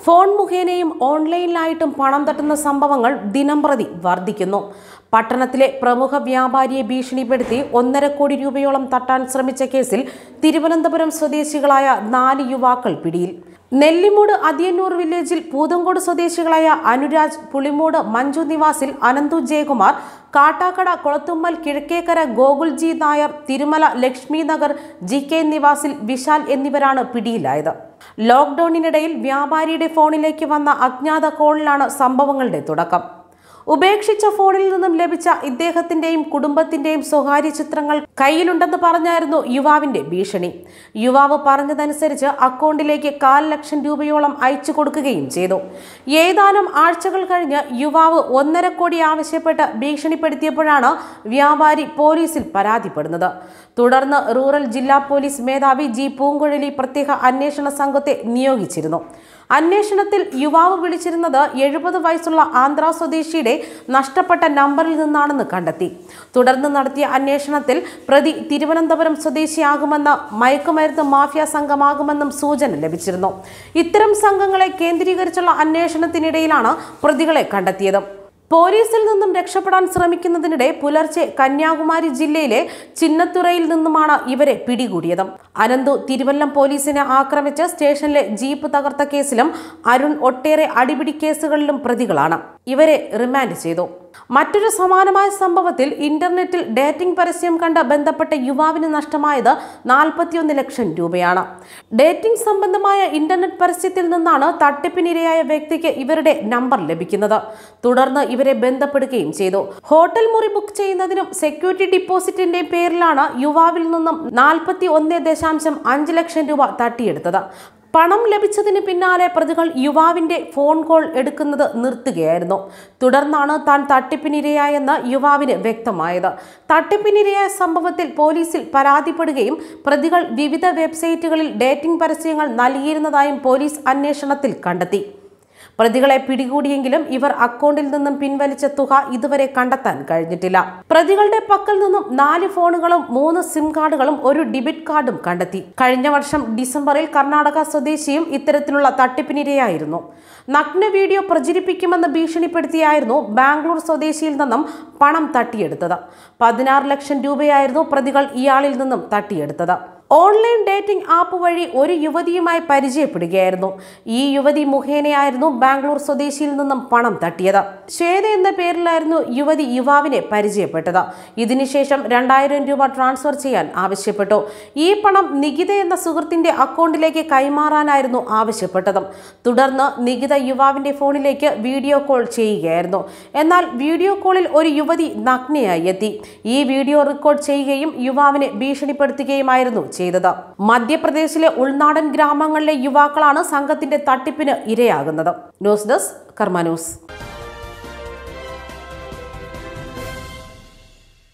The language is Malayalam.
ഫോൺ മുഖേനയും ഓൺലൈനിലായിട്ടും പണം തട്ടുന്ന സംഭവങ്ങൾ ദിനംപ്രതി വർദ്ധിക്കുന്നു പട്ടണത്തിലെ പ്രമുഖ വ്യാപാരിയെ ഭീഷണിപ്പെടുത്തി ഒന്നര കോടി രൂപയോളം തട്ടാൻ ശ്രമിച്ച കേസിൽ തിരുവനന്തപുരം സ്വദേശികളായ നാല് യുവാക്കൾ പിടിയിൽ നെല്ലിമൂട് അതിയന്നൂർ വില്ലേജിൽ പൂതങ്കോട് സ്വദേശികളായ അനുരാജ് പുളിമൂട് മഞ്ജു നിവാസിൽ അനന്തു ജയകുമാർ കാട്ടാക്കട കൊളത്തുമ്മൽ കിഴക്കേക്കര ഗോകുൽജി നായർ തിരുമല ലക്ഷ്മി നഗർ ജി കെ നിവാസിൽ വിശാൽ എന്നിവരാണ് പിടിയിലായത് ലോക്ക്ഡൌണിനിടയിൽ വ്യാപാരിയുടെ ഫോണിലേക്ക് വന്ന അജ്ഞാത കോളിലാണ് സംഭവങ്ങളുടെ തുടക്കം ഉപേക്ഷിച്ച ഫോണിൽ നിന്നും ലഭിച്ച ഇദ്ദേഹത്തിന്റെയും കുടുംബത്തിന്റെയും സ്വകാര്യ ചിത്രങ്ങൾ കയ്യിലുണ്ടെന്ന് പറഞ്ഞായിരുന്നു യുവാവിന്റെ ഭീഷണി യുവാവ് പറഞ്ഞതനുസരിച്ച് അക്കൗണ്ടിലേക്ക് കാൽ ലക്ഷം രൂപയോളം അയച്ചു കൊടുക്കുകയും ചെയ്തു ഏതാനും ആഴ്ചകൾ കഴിഞ്ഞ് യുവാവ് ഒന്നര കോടി ആവശ്യപ്പെട്ട് ഭീഷണിപ്പെടുത്തിയപ്പോഴാണ് വ്യാപാരി പോലീസിൽ പരാതിപ്പെടുന്നത് തുടർന്ന് റൂറൽ ജില്ലാ പോലീസ് മേധാവി ജി പൂങ്കുഴലി പ്രത്യേക അന്വേഷണ സംഘത്തെ നിയോഗിച്ചിരുന്നു അന്വേഷണത്തിൽ യുവാവ് വിളിച്ചിരുന്നത് എഴുപത് വയസ്സുള്ള ആന്ധ്ര സ്വദേശിയുടെ നഷ്ടപ്പെട്ട നമ്പറിൽ നിന്നാണെന്ന് കണ്ടെത്തി തുടർന്ന് നടത്തിയ അന്വേഷണത്തിൽ പ്രതി തിരുവനന്തപുരം സ്വദേശിയാകുമെന്ന് മയക്കുമരുന്ന് മാഫിയ സംഘമാകുമെന്നും സൂചന ലഭിച്ചിരുന്നു ഇത്തരം സംഘങ്ങളെ കേന്ദ്രീകരിച്ചുള്ള അന്വേഷണത്തിനിടയിലാണ് പ്രതികളെ കണ്ടെത്തിയത് പോലീസിൽ നിന്നും രക്ഷപ്പെടാൻ ശ്രമിക്കുന്നതിനിടെ പുലർച്ചെ കന്യാകുമാരി ജില്ലയിലെ ചിന്നത്തുറയിൽ നിന്നുമാണ് ഇവരെ പിടികൂടിയത് അനന്തു തിരുവല്ലം പോലീസിനെ ആക്രമിച്ച് സ്റ്റേഷനിലെ ജീപ്പ് തകർത്ത കേസിലും അരുൺ ഒട്ടേറെ അടിപിടി കേസുകളിലും പ്രതികളാണ് ഇവരെ റിമാൻഡ് ചെയ്തു മറ്റൊരു സമാനമായ സംഭവത്തിൽ ഇന്റർനെറ്റിൽ ഡേറ്റിംഗ് പരസ്യം കണ്ട് ബന്ധപ്പെട്ട യുവാവിന് നഷ്ടമായത് നാൽപ്പത്തിയൊന്ന് ലക്ഷം രൂപയാണ് ഡേറ്റിംഗ് സംബന്ധമായ ഇന്റർനെറ്റ് പരസ്യത്തിൽ നിന്നാണ് തട്ടിപ്പിനിരയായ വ്യക്തിക്ക് ഇവരുടെ നമ്പർ ലഭിക്കുന്നത് തുടർന്ന് ഇവരെ ബന്ധപ്പെടുകയും ചെയ്തു ഹോട്ടൽ മുറി ബുക്ക് ചെയ്യുന്നതിനും സെക്യൂരിറ്റി ഡിപ്പോസിറ്റിന്റെ പേരിലാണ് യുവാവിൽ നിന്നും നാൽപ്പത്തി ഒന്ന് ദശാംശം അഞ്ച് ലക്ഷം രൂപ തട്ടിയെടുത്തത് പണം ലഭിച്ചതിന് പിന്നാലെ പ്രതികൾ യുവാവിന്റെ ഫോൺ കോൾ എടുക്കുന്നത് നിർത്തുകയായിരുന്നു തുടർന്നാണ് താൻ തട്ടിപ്പിനിരയായെന്ന് യുവാവിന് വ്യക്തമായത് തട്ടിപ്പിനിരയായ സംഭവത്തിൽ പോലീസിൽ പരാതിപ്പെടുകയും പ്രതികൾ വിവിധ വെബ്സൈറ്റുകളിൽ ഡേറ്റിംഗ് പരസ്യങ്ങൾ നൽകിയിരുന്നതായും പോലീസ് അന്വേഷണത്തിൽ കണ്ടെത്തി പ്രതികളെ പിടികൂടിയെങ്കിലും ഇവർ അക്കൗണ്ടിൽ നിന്നും പിൻവലിച്ച തുക ഇതുവരെ കണ്ടെത്താൻ കഴിഞ്ഞിട്ടില്ല പ്രതികളുടെ പക്കൽ നിന്നും നാല് ഫോണുകളും മൂന്ന് സിം കാർഡുകളും ഒരു ഡെബിറ്റ് കാർഡും കണ്ടെത്തി കഴിഞ്ഞ വർഷം ഡിസംബറിൽ കർണാടക സ്വദേശിയും ഇത്തരത്തിലുള്ള തട്ടിപ്പിനിരയായിരുന്നു നഗ്ന വീഡിയോ പ്രചരിപ്പിക്കുമെന്ന് ഭീഷണിപ്പെടുത്തിയായിരുന്നു ബാംഗ്ലൂർ സ്വദേശിയിൽ നിന്നും പണം തട്ടിയെടുത്തത് പതിനാറ് ലക്ഷം രൂപയായിരുന്നു പ്രതികൾ ഇയാളിൽ നിന്നും തട്ടിയെടുത്തത് ഓൺലൈൻ ഡേറ്റിംഗ് ആപ്പ് വഴി ഒരു യുവതിയുമായി പരിചയപ്പെടുകയായിരുന്നു ഈ യുവതി മുഖേനയായിരുന്നു ബാംഗ്ലൂർ സ്വദേശിയിൽ നിന്നും പണം തട്ടിയത് ശ്വേത എന്ന പേരിലായിരുന്നു യുവതി യുവാവിനെ പരിചയപ്പെട്ടത് ഇതിനുശേഷം രണ്ടായിരം രൂപ ട്രാൻസ്ഫർ ചെയ്യാൻ ആവശ്യപ്പെട്ടു ഈ പണം നികിത എന്ന സുഹൃത്തിന്റെ അക്കൗണ്ടിലേക്ക് കൈമാറാനായിരുന്നു ആവശ്യപ്പെട്ടത് തുടർന്ന് നികിത യുവാവിന്റെ ഫോണിലേക്ക് വീഡിയോ കോൾ ചെയ്യുകയായിരുന്നു എന്നാൽ വീഡിയോ കോളിൽ ഒരു യുവതി നഗ്നയായി എത്തി ഈ വീഡിയോ റെക്കോർഡ് ചെയ്യുകയും യുവാവിനെ ഭീഷണിപ്പെടുത്തുകയുമായിരുന്നു ചെയ്തത് മധ്യപ്രദേശിലെ ഉൾനാടൻ ഗ്രാമങ്ങളിലെ യുവാക്കളാണ് സംഘത്തിന്റെ തട്ടിപ്പിന് ഇരയാകുന്നത് ന്യൂസ് ഡെസ്ക് കർമ്മ ന്യൂസ്